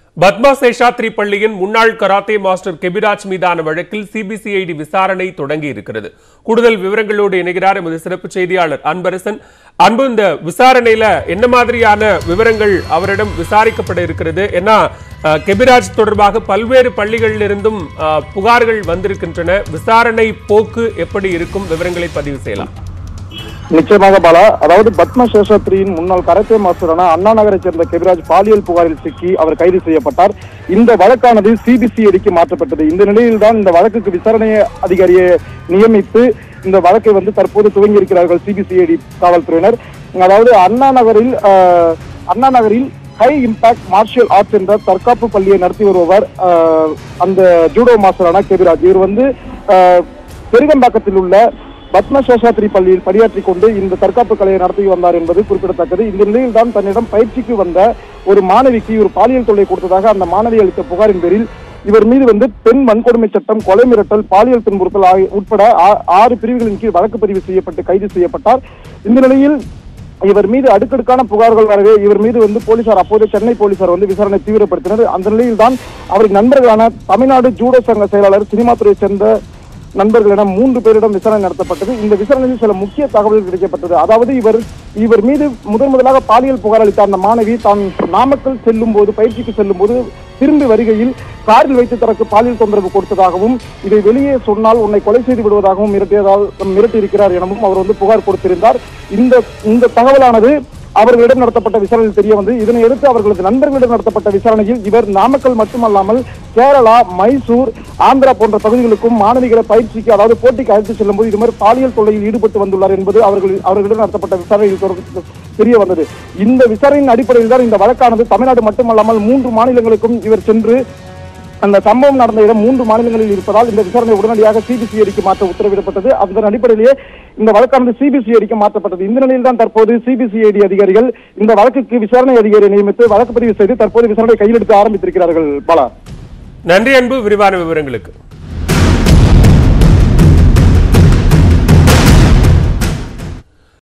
பத்மா சேஷாத்ரி பள்ளியின் முன்னாள் karate master கெபிராஜ் மீதான வழக்கில் சிபிசிஐடி விசாரணை தொடங்கி இருக்கிறது கூடுதல் விவரங்களோடு இணைகிறார் எமது சிறப்பு செய்தியாளர் அன்பரசன் அன்பு இந்த விசாரணையில என்ன மாதிரியான விவரங்கள் அவரிடம் விசாரிக்கப்பட இருக்கிறது ஏன்னா அஹ், கெபிராஜ் தொடர்பாக பல்வேறு பள்ளிகளிலிருந்தும் அஹ், புகார்கள் வந்திருக்கின்றன விசாரணை போக்கு எப்படி இருக்கும் விவரங்களை பதிவு செய்யலாம் நிச்சயமாக பாலா அதாவது பத்ம சேஷாத்ரியின் முன்னாள் கராத்தே மாஸ்டரான அண்ணா நகரைச் சேர்ந்த கெபிராஜ் பாலியல் புகாரில் சிக்கி அவர் கைது செய்யப்பட்டார் இந்த வழக்கானது சிபிசிஐடிக்கு மாற்றப்பட்டது இந்த நிலையில்தான் இந்த வழக்குக்கு விசாரணை அதிகாரியை நியமித்து இந்த வழக்கை வந்து தற்போது துவங்கி இருக்கிறார்கள் சிபிசிஐடி காவல்துறையினர் அதாவது அண்ணா நகரில் ஆஹ், அண்ணா நகரில் ஹை இம்பாக்ட் மார்ஷியல் ஆர்ட்ஸ் என்ற தற்காப்பு பள்ளியை நடத்தி வருபவர் ஆஹ், அந்த ஜூடோ மாஸ்டரான கெபிராஜ் இவர் வந்து ஆஹ், பெருகம்பாக்கத்தில் உள்ள பத்ம சேஷாத்ரி பள்ளியில் பணியாற்றிக் கொண்டு இந்த தற்காப்பு கலையை நடத்தி வந்தார் என்பது குறிப்பிடத்தக்கது இந்த நிலையில் தான் தன்னிடம் பயிற்சிக்கு வந்த ஒரு மாணவிக்கு இவர் பாலியல் தொல்லை கொடுத்ததாக அந்த மாணவி அளித்த புகாரின் பேரில் இவர் மீது வந்து பெண் வன்கொடுமை சட்டம் கொலை மிரட்டல் பாலியல் துன்புறுத்தல் ஆகிய உட்பட ஆ- ஆறு பிரிவுகளின் கீழ் வழக்கு பதிவு செய்யப்பட்டு கைது செய்யப்பட்டார் இந்த நிலையில் இவர் மீது அடுக்கடுக்கான புகார்கள் வரவே இவர் மீது வந்து போலீசார் அப்போது சென்னை போலீசார் வந்து விசாரணை தீவிரப்படுத்தினர் அந்த நிலையில் தான் அவரின் நண்பர்களான தமிழ்நாடு ஜூடோ சங்க செயலாளர் சினிமா துறையை சேர்ந்த நண்பர்களிடம் மூன்று பேரிடம் விசாரணை நடத்தப்பட்டது இந்த விசாரணையில் சில முக்கிய தகவல்கள் கிடைக்கப்பட்டது அதாவது இவர் இவர் மீது முதன் முதலாக பாலியல் புகார் அளித்த அந்த மாணவி தான் நாமக்கல் செல்லும் போது பயிற்சிக்கு செல்லும் போது திரும்பி வருகையில் காரில் வைத்து தனக்கு பாலியல் தொந்தரவு கொடுத்ததாகவும் இதை வெளியே சொன்னால் உன்னை கொலை செய்து விடுவதாகவும் மிரட்டியதால் மிரட்டியிருக்கிறார் எனவும் அவர் வந்து புகார் கொடுத்திருந்தார் இந்த இந்த தகவலானது அவர்களிடம் நடத்தப்பட்ட விசாரணையில் தெரிய வந்து இதனை அடுத்து அவர்களது நண்பர்களிடம் நடத்தப்பட்ட விசாரணையில் இவர் நாமக்கல் மட்டுமல்லாமல் கேரளா மைசூர் ஆந்திரா போன்ற பகுதிகளுக்கும் மாணவிகளை பயிற்சிக்கு அதாவது போட்டிக்கு அழைத்து செல்லும் போது இது மாதிரி பாலியல் தொல்லையில் ஈடுபட்டு வந்துள்ளார் என்பது அவர்கள் அவர்களிடம் நடத்தப்பட்ட விசாரணையில் தொடர்ந்து தெரிய வந்தது இந்த விசாரணையின் அடிப்படையில் தான் இந்த வழக்கானது தமிழ்நாடு மட்டுமல்லாமல் மூன்று மாநிலங்களுக்கும் இவர் சென்று அந்த சம்பவம் நடந்த இடம் மூன்று மாநிலங்களில் இருப்பதால் இந்த விசாரணை உடனடியாக சிபிசிஐடிக்கு மாற்ற உத்தரவிடப்பட்டது அதன் அடிப்படையிலேயே இந்த வழக்கானது சிபிசிஐடிக்கு மாற்றப்பட்டது இந்த நிலையில் தான் தற்போது சிபிசிஐடி அதிகாரிகள் இந்த வழக்குக்கு விசாரணை அதிகாரியை நியமித்து வழக்கு பதிவு செய்து தற்போது விசாரணை கையில் எடுத்து ஆரம்பித்திருக்கிறார்கள் பாலா நன்றி அன்பு விரிவான விவரங்களுக்கு